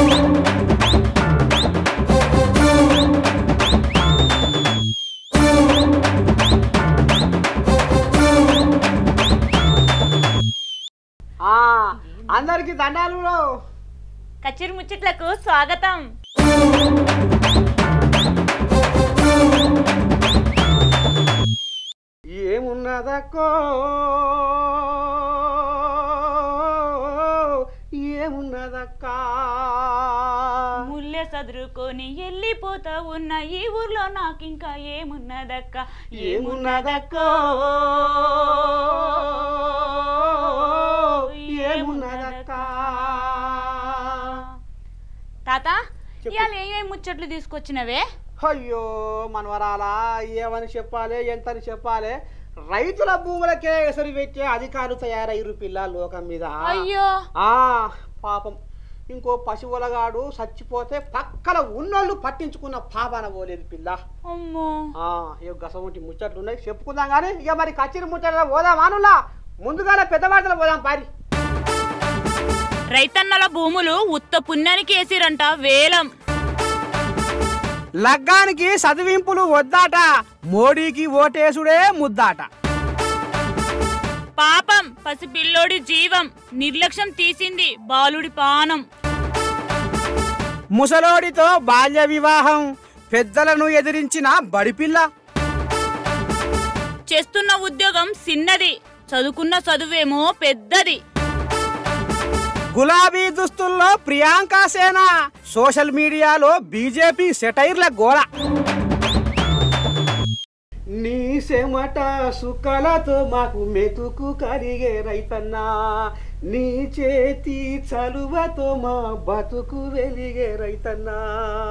ఆ, అందరికి దండాలు బ్రో. కచ్చిరి ముచ్చట్లకు స్వాగతం ఏమున్నదక్కో ఏమున్నదక్కా ముల్లె సదురుకొని వెళ్ళిపోతా ఉన్న ఈ ఊర్లో నాకింకా ఏమున్నదక్క ఏమున్నదక్కో ఏమున్నదక్కా తాత చెప్పు. ఇవాళ ఏమేమి ముచ్చట్లు తీసుకొచ్చినవే అయ్యో మనవరాలా ఏమని చెప్పాలి ఎంతని చెప్పాలి రైతుల భూములకే ఎసరు పెట్టే అధికారులు తయారయ్యారు పిల్ల లోకం మీద అయ్యో ఆ పాపం ఇంకో పశువులగాడు చచ్చిపోతే పక్కన ఉన్నోళ్ళు పట్టించుకున్న పాపాన పోలేదు పిల్ల అమ్మో ఆ ఇక గసవంటి ముచ్చట్లు ఉన్నాయి చెప్పుకుందాం కానీ ఇక మరి కచ్చిరి ముచ్చట్ల పోదాం అనులా ముందుగానే పెద్ద వార్తలు పోదాం పారి రైతన్నల భూములు ఉత్త పుణ్యానికి వేసిరంట వేలం లగ్గానికి చదివింపులు వద్దాట మోడీకి ఓటేసుడే ముద్దాట పాపం పసిపిల్లోడి జీవం నిర్లక్ష్యం తీసింది బాలుడి పానం ముసలోడితో బాల్య వివాహం పెద్దలను ఎదిరించిన బడిపిల్ల చేస్తున్న ఉద్యోగం చిన్నది చదువుకున్న చదువేమో పెద్దది గులాబీ దుస్తుల్లో ప్రియాంక సేన సోషల్ మీడియాలో బీజేపీ సెటైర్ల గోళ నీ సెమట సుక్కలతో మాకు మెతుకు కరిగే రైతన్నా నీ చేతి చలువతో మా బతుకు వెలిగే రైతన్నా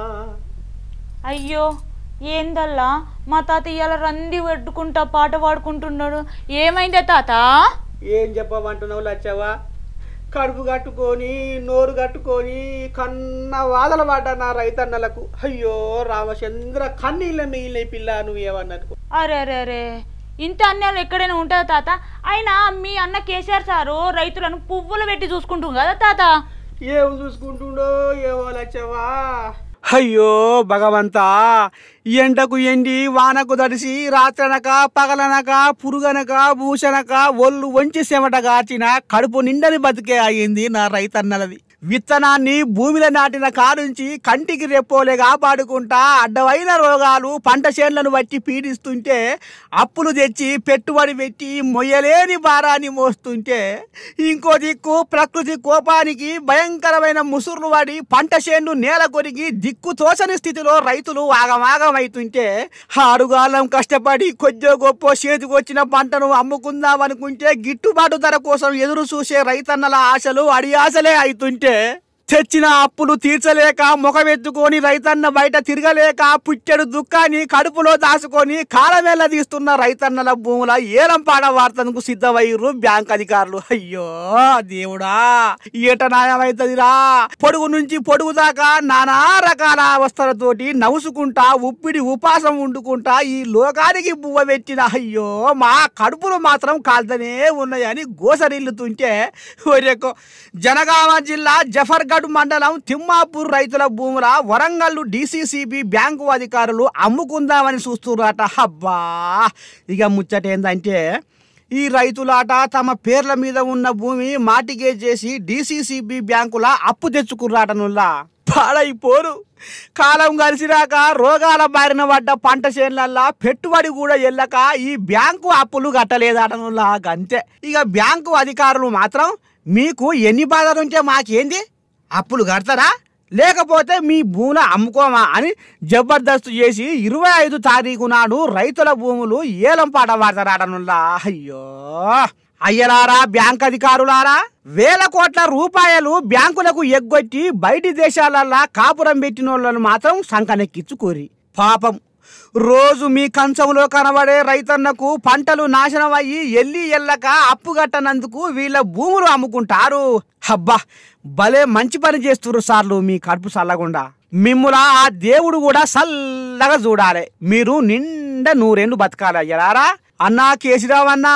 అయ్యో ఏందల్లా మా తాత ఇవాళ రంది పెట్టుకుంటా పాట పాడుకుంటున్నాడు ఏమైందే తాత ఏం చెప్పమంటున్నావు లచ్చవా కడుపు కట్టుకొని నోరు కట్టుకొని కన్న వాదల పడ్డా నా రైతన్నలకు అయ్యో రామచంద్ర కన్నీళ్ళ మిగిలిన పిల్ల నువ్వేమన్నట్టు అరే అరే అరే ఇంత అన్యాలు ఎక్కడైనా ఉంటుందా తాత అయినా మీ అన్న కేసీఆర్ సారు రైతులను పువ్వులు పెట్టి చూసుకుంటుంది కదా తాత ఏం చూసుకుంటుండో ఏమో లచ్చవా అయ్యో భగవంతా ఎండకు ఎండి వానకు దడిసి రాత్రనక పగలనక పురుగనక భూషణక ఒళ్ళు వంచి చెమట గాచిన కడుపు నిండని బతికే అయింది నా రైతన్నలది విత్తనాన్ని భూమిలో నాటిన కానుంచి కంటికి రెప్పోలే కాపాడుకుంటా అడ్డమైన రోగాలు పంట చేన్లను బట్టి పీడిస్తుంటే అప్పులు తెచ్చి పెట్టుబడి పెట్టి మొయ్యలేని భారాన్ని మోస్తుంటే ఇంకో దిక్కు ప్రకృతి కోపానికి భయంకరమైన ముసుర్లు పడి పంట చేన్లు నేల కొరిగి దిక్కు తోచని స్థితిలో రైతులు ఆగమాగమైతుంటే ఆరుగాలం కష్టపడి కొద్దో గొప్ప చేతికొచ్చిన పంటను అమ్ముకుందాం అనుకుంటే గిట్టుబాటు ధర కోసం ఎదురు చూసే రైతన్నల ఆశలు అడి ఆశలే అవుతుంటే తెచ్చిన అప్పులు తీర్చలేక ముఖమెత్తుకొని రైతన్న బయట తిరగలేక పుట్టెడు దుఃఖాన్ని కడుపులో దాచుకొని కాలమేళ తీస్తున్న రైతన్నల భూముల ఏలంపాడ వార్తనకు సిద్ధమయ్యారు బ్యాంక్ అధికారులు అయ్యో దేవుడా ఈట న్యాయమైతదిరా పొడుగు నుంచి పొడుగు దాకా నానా రకాల అవస్థలతోటి నవ్వుసుకుంటా ఉప్పిడి ఉపాసం వండుకుంటా ఈ లోకానికి బువ్వ పెట్టిన అయ్యో మా కడుపులు మాత్రం కాల్తనే ఉన్నాయని గోసరిల్లుతుంటే ఒరేకో జనగామ జిల్లా జఫర్గఢ్ మండలం తిమ్మాపూర్ రైతుల భూముల వరంగల్ డిసిసిబి బ్యాంకు అధికారులు అమ్ముకుందామని చూస్తున్నారట అబ్బా ఇక ముచ్చట ఏంటంటే ఈ రైతులాట తమ పేర్ల మీద ఉన్న భూమి మాటిగే చేసి డిసిసిబి బ్యాంకుల అప్పు తెచ్చుకుర్రాటనుల్లా పాడైపోరు కాలం కలిసిరాక రోగాల బారిన పడ్డ పంట చేనులల్లా పెట్టుబడి కూడా వెళ్ళక ఈ బ్యాంకు అప్పులు కట్టలేదటనుల్లా అంతే ఇక బ్యాంకు అధికారులు మాత్రం మీకు ఎన్ని బాధలు ఉంటే మాకేంది అప్పులు కడతారా లేకపోతే మీ భూముల అమ్ముకోమా అని జబర్దస్తు చేసి ఇరవై ఐదు తారీఖు నాడు రైతుల భూములు ఏలం పాట వాడతారాటనుల్లా అయ్యో అయ్యలారా బ్యాంక్ అధికారులారా వేల కోట్ల రూపాయలు బ్యాంకులకు ఎగ్గొట్టి బయటి దేశాలల్లా కాపురం పెట్టిన వాళ్ళను మాత్రం సంకనెక్కించుకోరి పాపం రోజు మీ కంచంలో కనబడే రైతన్నకు పంటలు నాశనం అయ్యి ఎల్లి ఎల్లక అప్పు కట్టనందుకు వీళ్ళ భూములు అమ్ముకుంటారు హబ్బా భలే మంచి పని చేస్తున్నారు సార్లు మీ కడుపు చల్లకుండా మిమ్ముల ఆ దేవుడు కూడా చల్లగా చూడాలి మీరు నిండా నూరేళ్ళు బతకాలి అయ్యరారా అన్నా కేసీరావు అన్నా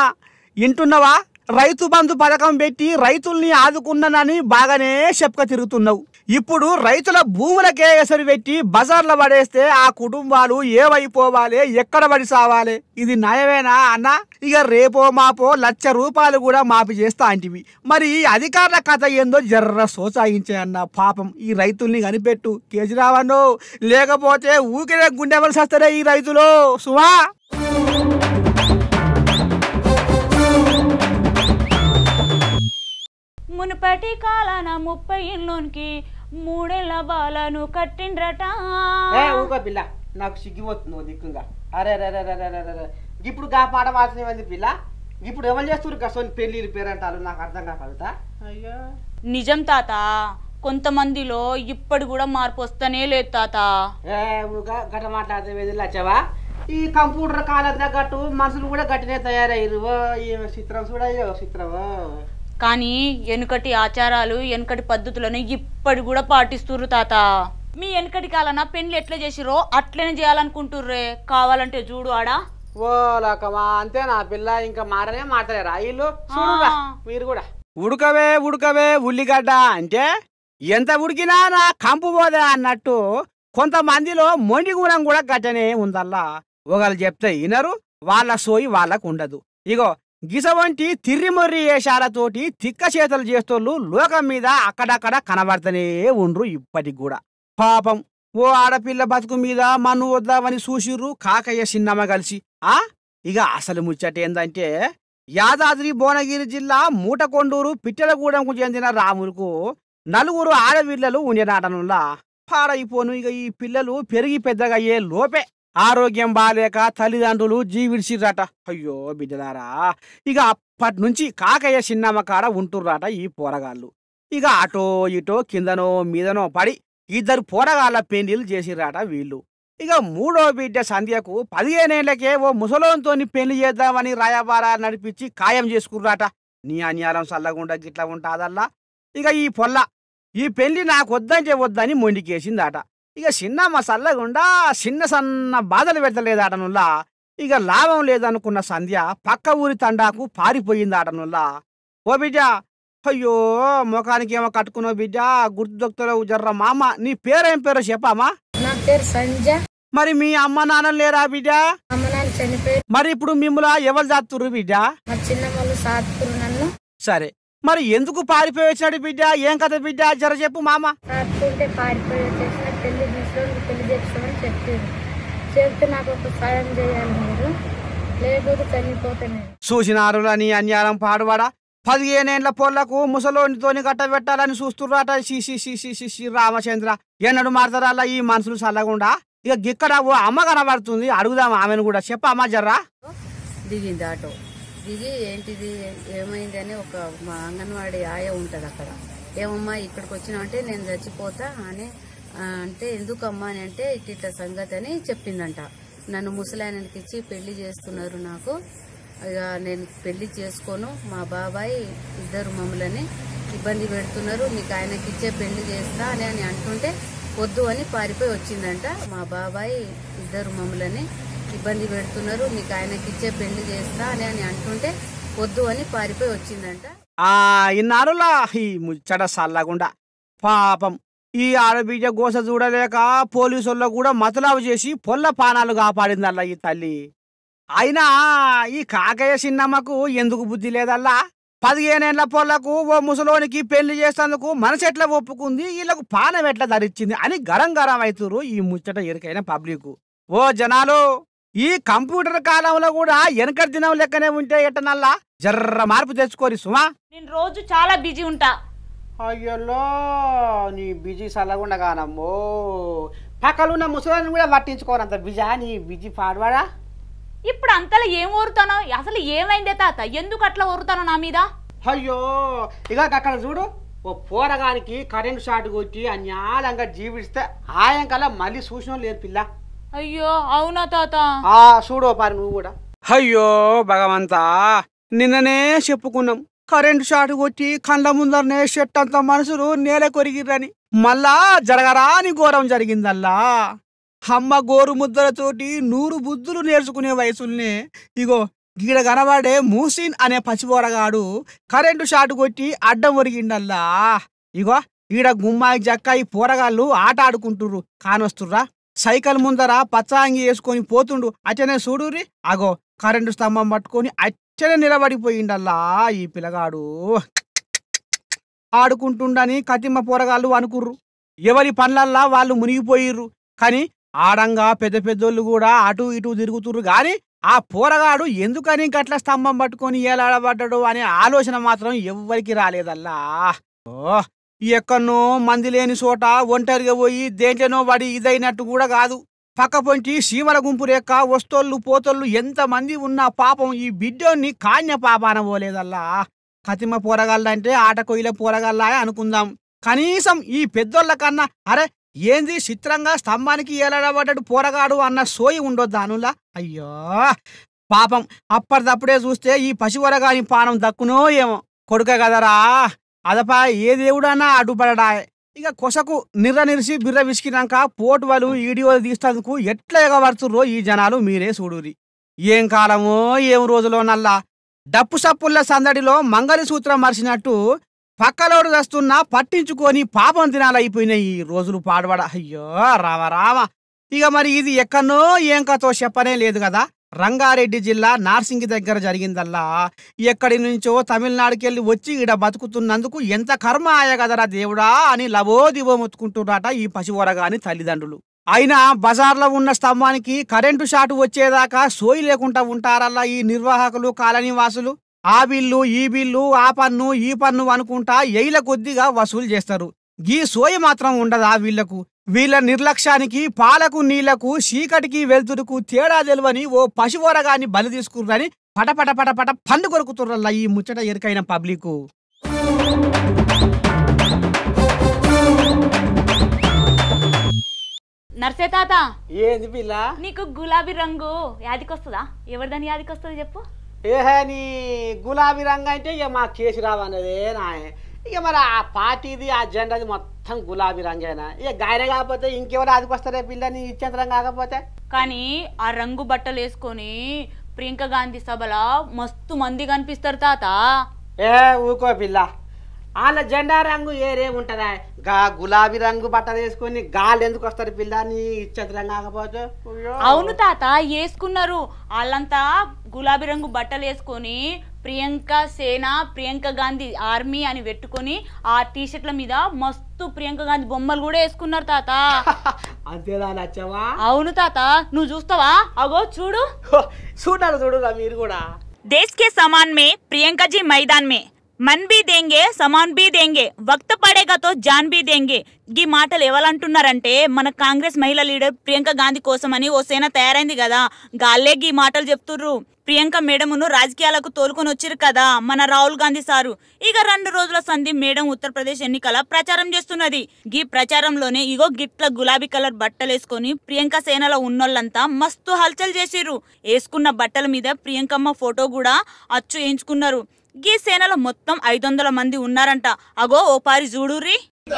వింటున్నావా రైతు బంధు పథకం పెట్టి రైతుల్ని ఆదుకున్నానని బాగానే చెప్పుక తిరుగుతున్నావు ఇప్పుడు రైతుల భూములకే ఎసరు పెట్టి బజార్ల పడేస్తే ఆ కుటుంబాలు ఏమైపోవాలి ఎక్కడ పడి సావాలి ఇది నయమేనా అన్న ఇక రేపో మాపో లక్ష రూపాయలు కూడా మాఫీ చేస్తా అంటివి మరి ఈ అధికారుల కథ ఏందో జర్ర సోసాగించే అన్న పాపం ఈ రైతుల్ని కనిపెట్టు కేసీరావన్నో లేకపోతే ఊకినే గుండెవలసి వస్తారే ఈ రైతులు సుమా మునుపటి కాలాన ముప్పై ఇల్లునికి మూడేళ్ల బాలను కట్టిండ్రట ఏ ఊకో పిల్ల నాకు సిగ్గిపోతుంది ఓ దిక్కుగా అరే అరే అరే అరే అరే అరే ఇప్పుడు గా పాట వాల్సినవి పిల్ల ఇప్పుడు ఎవరు చేస్తారు గసోని పెళ్ళిళ్ళు పేరంటారు నాకు అర్థం కాకలుగుతా అయ్యో నిజం తాత కొంతమందిలో ఇప్పటి కూడా మార్పు వస్తనే లేదు తాత ఏ ఊగా గట్ట మాట్లాడితే వెదిలి వచ్చావా ఈ కంప్యూటర్ కాలం తగ్గట్టు మనుషులు కూడా గట్టినే తయారయ్యారు ఓ ఈ చిత్రం చూడయ్యో చిత్రమో కానీ వెనుకటి ఆచారాలు వెనుకటి పద్ధతులను ఇప్పటి కూడా పాటిస్తుర్రు తాత మీ వెనుకటి కాలన పెళ్లి ఎట్లా చేసిరో అట్లనే చేయాలనుకుంటుర్రే కావాలంటే చూడు ఆడా ఓ లోకమా అంతే నా పిల్ల ఇంకా మారనే మాట్లాడారు ఇల్లు చూడురా మీరు కూడా ఉడకవే ఉడకవే ఉల్లిగడ్డ అంటే ఎంత ఉడికినా నా కంపు పోదే అన్నట్టు కొంతమందిలో మొండి గుణం కూడా గట్టనే ఉందల్లా ఒకళ్ళు చెప్తే వినరు వాళ్ళ సోయి వాళ్ళకు ఉండదు ఇగో గిసవంటి తిర్రిమొర్రి వేషాలతోటి తిక్క చేతలు చేస్తోళ్ళు లోకం మీద అక్కడక్కడ కనబడుతూనే ఉండ్రు ఇప్పటికి కూడా పాపం ఓ ఆడపిల్ల బతుకు మీద మన్ను వద్దామని చూసిర్రు కాకయ్య చిన్నమ్మ కలిసి ఆ ఇక అసలు ముచ్చట ఏందంటే యాదాద్రి భువనగిరి జిల్లా మూటకొండూరు పిట్టలగూడెంకు చెందిన రాములకు నలుగురు ఆడపిల్లలు ఉండేనాటనులా పాడైపోను ఇక ఈ పిల్లలు పెరిగి పెద్దగా అయ్యే లోపే ఆరోగ్యం బాలేక తల్లిదండ్రులు జీవిడిసిర్రట అయ్యో బిడ్డలారా ఇక అప్పటి నుంచి కాకయ్య చిన్నమ్మ కాడ ఉంటుర్రట ఈ పోరగాళ్ళు ఇక అటో ఇటో కిందనో మీదనో పడి ఇద్దరు పోరగాళ్ళ పెళ్లిళ్ళు చేసిర్రట వీళ్ళు ఇక మూడో బిడ్డ సంధ్యకు పదిహేనేళ్లకే ఓ ముసలోంతోని పెళ్లి చేద్దామని రాయబారా నడిపించి ఖాయం చేసుకుర్రాట నీ అన్యారం సల్లగుండా గిట్లా ఉంటాదల్లా ఇక ఈ పొల్ల ఈ పెళ్లి నాకు వద్దంటే వద్దని మొండికేసిందట ఇక చిన్నమ్మ సల్లగుండా చిన్న సన్న బాధలు పెట్టలేదాటనుల్లా ఇక లాభం లేదనుకున్న సంధ్య పక్క ఊరి తండాకు పారిపోయిందాటనుల్లా ఓ బిడ్డ అయ్యో ముఖానికి ఏమో కట్టుకున్నావు బిడ్డ గుర్తు దొక్కుతావు జర్ర మామ నీ పేరేం పేరో చెప్పామా నా పేరు సంజ మరి మీ అమ్మ నాన్న లేరా బిడ్డ అమ్మ నాన్న చనిపోయి మరి ఇప్పుడు మిమ్మల్ని ఎవరు చేస్తుర్రు బిడ్డ మా చిన్నమ్మలు సాత్తురు నన్ను సరే మరి ఎందుకు పారిపోయి వచ్చినాడు బిడ్డ ఏం కథ బిడ్డ జర చెప్పు మామ సాత్తుంటే పారిపోయి వచ్చేసిన పెళ్లి తీసుకొని పెళ్లి చేస్తామని చెప్పారు చెప్తే నాకు ఒక సాయం చేయాలి మీరు లేకపోతే చనిపోతే నేను చూసినారులని అన్యాయం పాడువాడా పదిహేనేండ్ల పొల్లకు ముసలోనితోని గట్టబెట్టాలని చూస్తుర్రాట సి సి సి సి సి సి రామచంద్ర ఎన్నడు మారతారల్లా ఈ మనుషులు చల్లకుండా ఇక గిక్కడ ఓ అమ్మ కనబడుతుంది అడుగుదాం ఆమెను కూడా చెప్పమ్మా జర్రా దిగింది ఆటో దిగి ఏంటిది ఏమైంది అని ఒక మా అంగన్వాడీ ఆయ ఉంటుంది అక్కడ ఏమమ్మా ఇక్కడికి వచ్చినావంటే నేను చచ్చిపోతా అని ఆ, అంటే ఎందుకమ్మా అని అంటే ఇట్ ఇట్లా సంగతి అని చెప్పిందంట నన్ను ముసలాయనకి ఇచ్చి పెళ్లి చేస్తున్నారు నాకు ఇక నేను పెళ్లి చేసుకోను మా బాబాయ్ ఇద్దరు మమ్మల్ని ఇబ్బంది పెడుతున్నారు నీకు ఆయనకి ఇచ్చే పెళ్లి చేస్తా అని అని అంటుంటే వద్దు అని పారిపోయి వచ్చిందంట మా బాబాయ్ ఇద్దరు మమ్మల్ని ఇబ్బంది పెడుతున్నారు నీకు ఆయనకి ఇచ్చే పెళ్లి చేస్తా అని అని అంటుంటే వద్దు అని పారిపోయి వచ్చిందంట ఆ ఇన్నారులా ఈ ముచ్చట సల్లగుండా పాపం ఈ ఆడబిడ్డ గోస చూడలేక పోలీసుల్లో కూడా మతలావు చేసి పొల్ల పానాలు కాపాడిందల్లా ఈ తల్లి అయినా ఈ కాకయ్య చిన్నమ్మకు ఎందుకు బుద్ధి లేదల్లా పదిహేనేళ్ల పొల్లకు ఓ ముసలోనికి పెళ్లి చేసేందుకు మనసు ఎట్లా ఒప్పుకుంది వీళ్ళకు పానం ఎట్లా ధరించింది అని గరం గరం అవుతురు ఈ ముచ్చట ఎరికైన పబ్లిక్ ఓ జనాలు ఈ కంప్యూటర్ కాలంలో కూడా వెనకటి దినం లెక్కనే ఉంటే ఎట్టనల్లా జర్ర మార్పు తెచ్చుకోరి సుమా నేను రోజు చాలా బిజీ ఉంటా అయ్యో నీ బిజీ చల్లకుండా కానమ్మో పక్కలున్న ముసలాన్ని కూడా పట్టించుకోనంత బిజా నీ బిజీ పాడవాడా ఇప్పుడు అంతలా ఏం ఊరుతానో అసలు ఏమైందే తాత ఎందుకు అట్లా ఊరుతానో నా మీద అయ్యో ఇక అక్కడ చూడు ఓ పోరగానికి కరెంట్ షాట్ కొట్టి అన్యాలంగా జీవిస్తే ఆయంకల్లా మళ్ళీ చూసిన లేదు పిల్ల అయ్యో అవునా తాత ఆ చూడు ఓ పారి నువ్వు కూడా అయ్యో భగవంతా నిన్ననే చెప్పుకున్నాం కరెంటు షాట్ కొట్టి కండ్ల ముందరనే షెట్ అంత మనుషులు నేల కొరిగిర్రని మళ్ళా జరగరాని ఘోరం జరిగిందల్లా అమ్మ గోరు ముద్దలతోటి నూరు బుద్ధులు నేర్చుకునే వయసుల్నే ఇగో గీడ కనబడే మూసిన్ అనే పసిపోరగాడు కరెంటు షాట్ కొట్టి అడ్డం ఒరిగిండల్లా ఇగో ఈడ గుమ్మాయి జక్కాయి పోరగాళ్ళు ఆట ఆడుకుంటుర్రు కానొస్తుర్రా సైకిల్ ముందర పచ్చాంగి వేసుకొని పోతుండు అచ్చనే చూడుర్రి అగో కరెంటు స్తంభం పట్టుకొని అచ్చనే నిలబడిపోయిండల్లా ఈ పిల్లగాడు ఆడుకుంటుండని కతిమ్మ పోరగాళ్ళు అనుకుర్రు ఎవరి పనులల్లా వాళ్ళు మునిగిపోయిర్రు కానీ ఆడంగా పెద్ద పెద్దోళ్ళు కూడా అటు ఇటు తిరుగుతుర్రు గాని ఆ పోరగాడు ఎందుకని గట్ల స్తంభం పట్టుకొని ఏలాడబడ్డాడు అనే ఆలోచన మాత్రం ఎవ్వరికి రాలేదల్లా ఓ ఎక్కడనో మంది లేని చోట ఒంటరిగా పోయి దేంట్లోనో పడి ఇదైనట్టు కూడా కాదు పక్క పొంచి సీమల గుంపు రేక్క వస్తోళ్ళు పోతోళ్ళు ఎంతమంది ఉన్నా పాపం ఈ బిడ్డోన్ని కాన్య పాపాన పోలేదల్లా కతిమ పోరగాళ్ళంటే ఆట కొయ్యల పోరగాళ్ళ అనుకుందాం కనీసం ఈ పెద్దోళ్ళ కన్నా అరే ఏంది చిత్రంగా స్తంభానికి ఏలాడబడ్డాడు పోరగాడు అన్న సోయి ఉండొద్దా అనులా అయ్యో పాపం అప్పటిదప్పుడే చూస్తే ఈ పసివరగాని పానం దక్కునో ఏమో కొడుక కదరా అదపా ఏ దేవుడన్నా అడ్డుపడడా ఇక కొసకు నిర్ర నిరిసి బిర్ర విసికినాక పోటువలు ఈడియోలు తీస్తందుకు ఎట్లా ఎగబడుతుర్రో ఈ జనాలు మీరే చూడురి ఏం కాలమో ఏం రోజులో నల్లా డప్పు సప్పుల్ల సందడిలో మంగళ సూత్రం మరిచినట్టు పక్కలోడు వస్తున్నా పట్టించుకొని పాపం దినాలైపోయినాయి ఈ రోజులు పాడబడ అయ్యో రామ రామ ఇక మరి ఇది ఎక్కడనో ఏం కథో చెప్పనే లేదు కదా రంగారెడ్డి జిల్లా నార్సింగి దగ్గర జరిగిందల్లా ఎక్కడి నుంచో తమిళనాడుకెళ్ళి వచ్చి ఈడ బతుకుతున్నందుకు ఎంత కర్మ ఆయగదరా దేవుడా అని లవోదివో ముత్తుకుంటున్నారట ఈ పసివరగాని తల్లిదండ్రులు అయినా బజార్లో ఉన్న స్తంభానికి కరెంటు షాటు వచ్చేదాకా సోయి లేకుండా ఉంటారల్లా ఈ నిర్వాహకులు కాలనీ వాసులు ఆ బిల్లు ఈ బిల్లు ఆ పన్ను ఈ పన్ను అనుకుంటా ఎయిల కొద్దిగా వసూలు చేస్తారు గీ సోయి మాత్రం ఉండదా వీళ్లకు వీళ్ళ నిర్లక్ష్యానికి పాలకు నీళ్లకు చీకటికి వెలుతురుకు తేడా తెలివని ఓ పశువరగాన్ని బలి తీసుకుర్రని పటపట పటపట పండు కొరుకుతుర్రల్లా ఈ ముచ్చట ఎరికైన పబ్లిక్ నర్సే తాత ఏంది పిల్ల నీకు గులాబీ రంగు యాదికొస్తుందా ఎవరిదని యాదికొస్తుంది చెప్పు ఏహే నీ గులాబీ రంగు అంటే ఇక మా కేసీరావు అన్నదే నా ఇక మరి ఆ పార్టీది ఆ జెండాది మొత్తం గులాబీ రంగేనా ఇక గాయన కాకపోతే ఇంకెవరు ఆదికొస్తారే పిల్ల నీ ఇచ్చేంతరం కాకపోతే కానీ ఆ రంగు బట్టలు వేసుకొని ప్రియాంక గాంధీ సభలో మస్తు మంది కనిపిస్తారు తాత ఏ ఊకో పిల్ల వాళ్ళ జెండా రంగు ఏరే ఉంటుందా గా గులాబీ రంగు బట్టలు వేసుకొని గాలి ఎందుకు వస్తారు పిల్ల నీ ఇచ్చేంతరం కాకపోతే అయ్యో. అవును తాత వేసుకున్నారు వాళ్ళంతా గులాబీ రంగు బట్టలు వేసుకొని ప్రియాంక సేన ప్రియాంక గాంధీ ఆర్మీ అని పెట్టుకొని ఆ టీషర్ట్ల మీద మస్తు ప్రియాంక గాంధీ బొమ్మలు కూడా వేసుకున్నారు తాత అంతేనా నచ్చవా అవును తాత నువ్వు చూస్తావా అగో చూడు చూడాలి చూడురా మీరు కూడా देश के समान में प्रियंका जी मैदान में मन भी देंगे समान भी देंगे వక్త పడేగా తో జాన్ బి దేంగే ఈ మాటలు ఎవరంటున్నారంటే మన కాంగ్రెస్ మహిళా లీడర్ ప్రియాంక గాంధీ కోసమని ఓ సేన తయారైంది కదా గాల్లే ఈ మాటలు చెప్తుర్రు ప్రియాంక మేడమును రాజకీయాలకు తోలుకొని వచ్చిరు కదా మన రాహుల్ గాంధీ సారు ఇక రెండు రోజుల సంధి మేడం ఉత్తరప్రదేశ్ ఎన్నికల ప్రచారం చేస్తున్నది ఈ ప్రచారంలోనే ఇగో గిట్ల గులాబీ కలర్ బట్టలు వేసుకొని ప్రియాంక సేనలో ఉన్నోళ్ళంతా మస్తు హల్చల్ చేసిర్రు వేసుకున్న బట్టల మీద ప్రియాంకమ్మ ఫోటో కూడా అచ్చు వేయించుకున్నారు ఈ సేనలో మొత్తం ఐదు వందల మంది ఉన్నారంట అగో ఓ పారి చూడుర్రి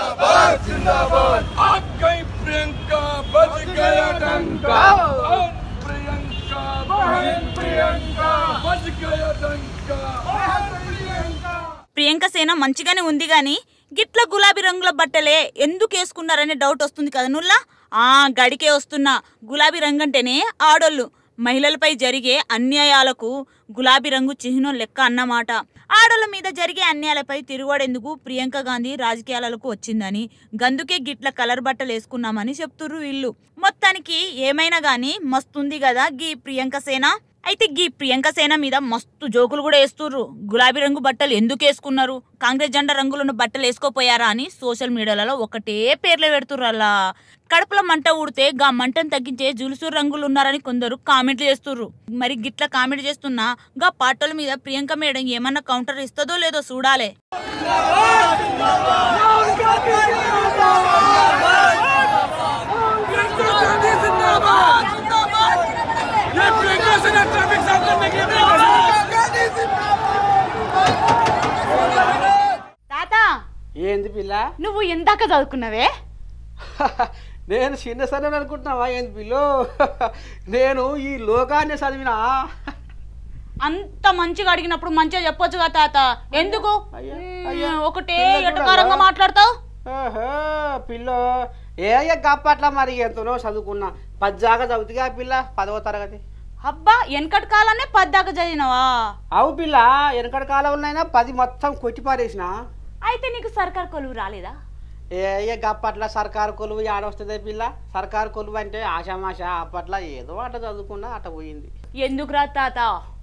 आप गई प्रियंका बच गया डंका और प्रियंका बहन प्रियंका बच गया डंका प्रियंका ప్రియాంక సేన మంచిగానే ఉంది గాని గిట్ల గులాబీ రంగుల బట్టలే ఎందుకు వేసుకున్నారనే డౌట్ వస్తుంది కదా నుల్లా ఆ గడికే వస్తున్నా గులాబీ రంగు అంటేనే ఆడోళ్ళు మహిళలపై జరిగే అన్యాయాలకు గులాబీ రంగు చిహ్నం లెక్క అన్నమాట ఆడోళ్ళ మీద జరిగే అన్యాయాలపై తిరుగుడేందుకు ప్రియాంక గాంధీ రాజకీయాలకు వచ్చిందని గందుకే గిట్ల కలర్ బట్టలు వేసుకున్నామని చెప్తుర్రు వీళ్ళు మొత్తానికి ఏమైనా గానీ మస్తుంది కదా గీ ప్రియాంక సేన అయితే గీ ప్రియాంక సేన మీద మస్తు జోకులు కూడా వేస్తుర్రు గులాబీ రంగు బట్టలు ఎందుకు వేసుకున్నారు కాంగ్రెస్ జెండా రంగులను బట్టలు వేసుకోపోయారా అని సోషల్ మీడియాలలో ఒకటే పేర్లే పెడుతుర్రు అలా కడుపులో మంట ఊడితే గా మంటను తగ్గించే జులుసు రంగులు ఉన్నారని కొందరు కామెంట్లు చేస్తుర్రు మరి గిట్ల కామెంట్ చేస్తున్నా గా పాటల మీద ప్రియాంక మేడం ఏమన్నా కౌంటర్ ఇస్తుందో లేదో చూడాలే प्रियंका गांधी जिंदाबाद ये प्रियंका से ना ट्रैफिक साफ करने के लिए प्रियंका गांधी తాత ఏంది పిల్ల నువ్వు ఎందాక చదువుకున్నావే నేను చిన్న సరే అనుకుంటున్నావా ఏంది పిల్లు నేను ఈ లోకాన్ని చదివినా అంత మంచిగా అడిగినప్పుడు మంచిగా చెప్పొచ్చు కదా తాత ఎందుకు అయ్యా, మ్మ్, అయ్యా. ఒకటే పిల్ల ఎటకారంగా చూడాలా? మాట్లాడతావు ఓహో పిల్లో ఏ గప్పట్ల మరి ఎంతనో చదువుకున్నా పద్దాకా చదువుతుగా పిల్ల పదవ తరగతి అబ్బా వెనకటి కాలానే పద్దాక చదివినవా అవు పిల్ల వెనకటి కాలంలోనైనా పది మొత్తం కొట్టిపారేసిన అయితే నీకు సర్కార్ కొలువు రాలేదా ఏ గప్పట్ల సర్కారు కొలువు ఆడొస్తుంది పిల్ల సర్కారు కొలువు అంటే ఆషామాష అప్పట్లో ఏదో అట చదువుకున్నా అట పోయింది ఎందుకు రా తాత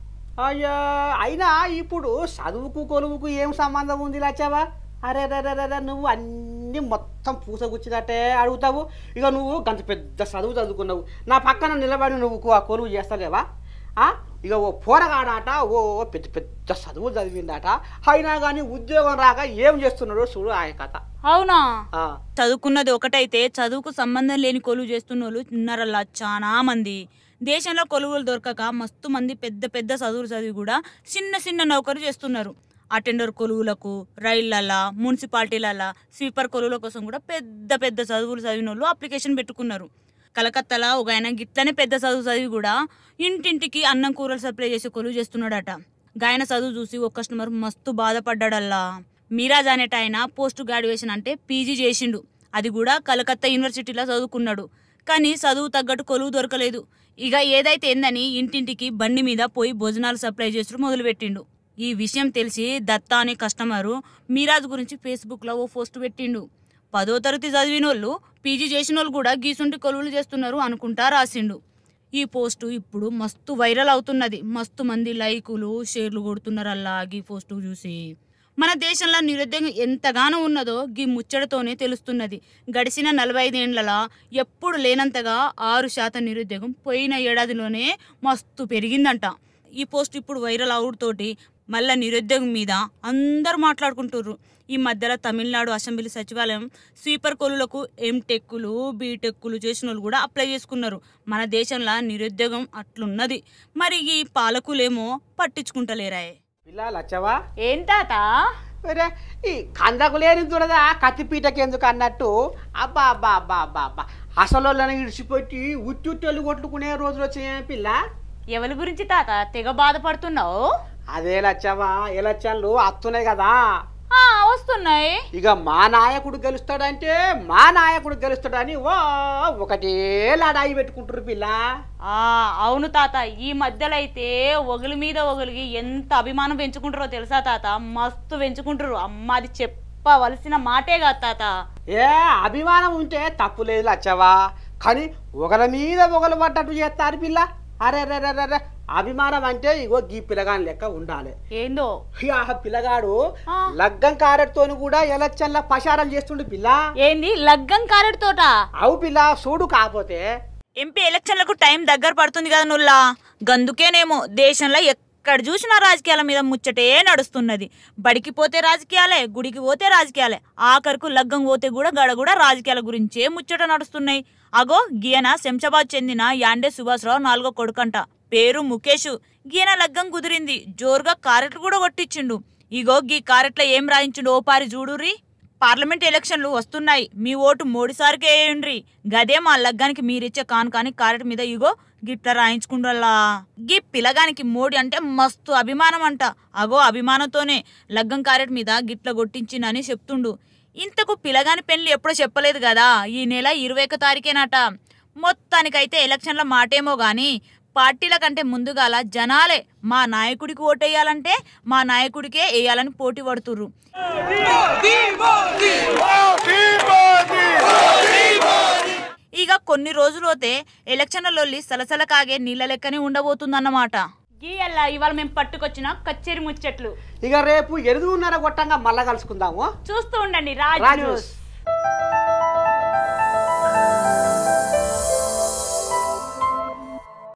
అయ్యా అయినా ఇప్పుడు చదువుకు కొలువుకు ఏం సంబంధం ఉంది లచ్చావా అరే రే రే రే రే, నువ్వు అన్ని మొత్తం పూసగుచ్చినట్టే అడుగుతావు ఇక నువ్వు గంత పెద్ద చదువు చదువుకున్నావు నా పక్కన నిలబడి నువ్వు కు- కొలువు చేస్తలేవా ఆ? ఇక ఓ పోరగాడాట ఓ పెద్ద పెద్ద చదువు చదివిందట అయినా కానీ ఉద్యోగం రాక ఏం చేస్తున్నాడో చూడు ఆ కథ అవునా ఆ. చదువుకున్నది ఒకటైతే చదువుకు సంబంధం లేని కొలువు చేస్తున్న వాళ్ళు ఉన్నారల్లా చాలా మంది దేశంలో కొలువులు దొరకక మస్తు మంది పెద్ద పెద్ద చదువులు చదివి కూడా చిన్న చిన్న నౌకరు చేస్తున్నారు అటెండర్ కొలువులకు రైళ్లలా మున్సిపాలిటీలలా స్వీపర్ కొలువుల కోసం కూడా పెద్ద పెద్ద చదువులు చదివిన వాళ్ళు అప్లికేషన్ పెట్టుకున్నారు కలకత్తాలో ఒక ఆయన గిట్లనే పెద్ద చదువు చదివి కూడా ఇంటింటికి అన్నం కూరలు సప్లై చేసి కొలువు చేస్తున్నాడట గాయన చదువు చూసి ఒక కస్టమర్ మస్తు బాధపడ్డాడల్లా మీరాజ్ అనేట ఆయన పోస్ట్ గ్రాడ్యుయేషన్ అంటే పీజీ చేసిండు అది కూడా కలకత్తా యూనివర్సిటీలో చదువుకున్నాడు కానీ చదువు తగ్గట్టు కొలువు దొరకలేదు ఇక ఏదైతే ఏందని ఇంటింటికి బండి మీద పోయి భోజనాలు సప్లై చేసుడు మొదలుపెట్టిండు ఈ విషయం తెలిసి దత్తా అనే కస్టమరు మీరాజ్ గురించి ఫేస్బుక్లో ఓ పోస్ట్ పెట్టిండు పదో తరగతి చదివిన వాళ్ళు పీజీ చేసిన వాళ్ళు కూడా గీసుంటి కొలువులు చేస్తున్నారు అనుకుంటా రాసిండు ఈ పోస్టు ఇప్పుడు మస్తు వైరల్ అవుతున్నది మస్తు మంది లైకులు షేర్లు కొడుతున్నారు అల్లా ఈ పోస్టు చూసి మన దేశంలో నిరుద్యోగం ఎంతగానో ఉన్నదో గీ ముచ్చటతోనే తెలుస్తున్నది గడిచిన నలభై ఐదేండ్లలో ఎప్పుడు లేనంతగా ఆరు శాతం నిరుద్యోగం పోయిన ఏడాదిలోనే మస్తు పెరిగిందంట ఈ పోస్ట్ ఇప్పుడు వైరల్ అవుడుతోటి మళ్ళా నిరుద్యోగం మీద అందరూ మాట్లాడుకుంటుర్రు ఈ మధ్యలో తమిళనాడు అసెంబ్లీ సచివాలయం స్వీపర్ కొలులకు ఎంటెక్కులు బీటెక్కులు చేసిన వాళ్ళు కూడా అప్లై చేసుకున్నారు మన దేశంలో నిరుద్యోగం అట్లున్నది మరి ఈ పాలకులేమో పట్టించుకుంటలేరాయే పిల్ల లచ్చవా ఏం తాత ఒరే, ఈ కందకు లేని దురద కత్తిపీటకి ఎందుకు అన్నట్టు అబ్బా అబ్బా అబ్బా అబ్బా అబ్బా అసలు ఇడిచిపెట్టి ఉత్తుట్టెలు కొట్టుకునే రోజులు వచ్చాయి పిల్ల ఎవరి గురించి తాత తెగ బాధపడుతున్నావు అదే లచ్చవా ఎలక్షన్లు వస్తున్నాయి కదా ఆ, వస్తున్నాయి ఇక మా నాయకుడు గెలుస్తాడంటే మా నాయకుడు గెలుస్తాడని ఓ ఒకటే లడాయి పెట్టుకుంటారు పిల్ల ఆ అవును తాత ఈ మధ్యలో అయితే ఒగులి మీద ఒగులికి ఎంత అభిమానం పెంచుకుంటారో తెలుసా తాత మస్తు పెంచుకుంటారు అమ్మ అది చెప్పవలసిన మాటే కాదు తాత ఏ అభిమానం ఉంటే తప్పు లేదు లచ్చవా కానీ ఒకరి మీద ఒకరు పడ్డట్టు చేస్తారు పిల్ల అరే రే రే రే రే అభిమానం అంటే ఇగో గీ పిల్లగాని లెక్క ఉండాలి ఏందో ఇక ఆ పిల్లగాడు ఆ. లగ్గం కారెట్తోని కూడా ఎలక్షన్ల పశారాలు చేస్తుండు పిల్ల ఏంది లగ్గం కారెడు తోట అవు పిల్ల చూడు కాకపోతే ఎంపీ ఎలక్షన్లకు టైం దగ్గర పడుతుంది కదా నుల్లా గందుకేనేమో దేశంలో ఎక్కడ చూసినా రాజకీయాల మీద ముచ్చటే నడుస్తున్నది బడికి పోతే రాజకీయాలే గుడికి పోతే రాజకీయాలే ఆఖరుకు లగ్గం పోతే కూడా గడ కూడా రాజకీయాల గురించే ముచ్చట నడుస్తున్నాయి అగో గీయన శంషాబాద్ చెందిన యాండే సుభాష్రావు నాలుగో కొడుకంట పేరు ముఖేష్ గీయన లగ్గం కుదిరింది జోరుగా కారెట్లు కూడా కొట్టించిండు ఇగో గీ కారెట్ల ఏం రాయించిండు ఓ పారి చూడుర్రి పార్లమెంట్ ఎలక్షన్లు వస్తున్నాయి మీ ఓటు మోడీసారికే వేయండ్రి గదే మా లగ్గానికి మీరిచ్చే కాను కానీ కారెట్ మీద ఇగో గిట్ల రాయించుకుండల్లా గీ పిలగానికి మోడీ అంటే మస్తు అభిమానం అంట అగో అభిమానంతోనే లగ్గం కారెట్ మీద గిట్ల కొట్టించిందని చెప్తుండు ఇంతకు పిలగాని పెళ్లి ఎప్పుడో చెప్పలేదు కదా ఈ నెల ఇరవై ఒక తారీఖేనట మొత్తానికైతే ఎలక్షన్ల మాటేమో గాని పార్టీల కంటే ముందుగాల జనాలే మా నాయకుడికి ఓటేయాలంటే మా నాయకుడికే వేయాలని పోటీ పడుతుర్రు ఇక కొన్ని రోజులు పోతే ఎలక్షన్లలోల్లి సలసల కాగే నీళ్ళ లెక్కనే ఉండబోతుందన్నమాట గీయల్లా ఇవాళ మేము పట్టుకొచ్చిన కచ్చేరి ముచ్చట్లు ఇక రేపు ఎనిమిదిన్నర గొట్టంగా మళ్ళా కలుసుకుందాము చూస్తూ ఉండండి రాజ్ రాజ్ న్యూస్ న్యూస్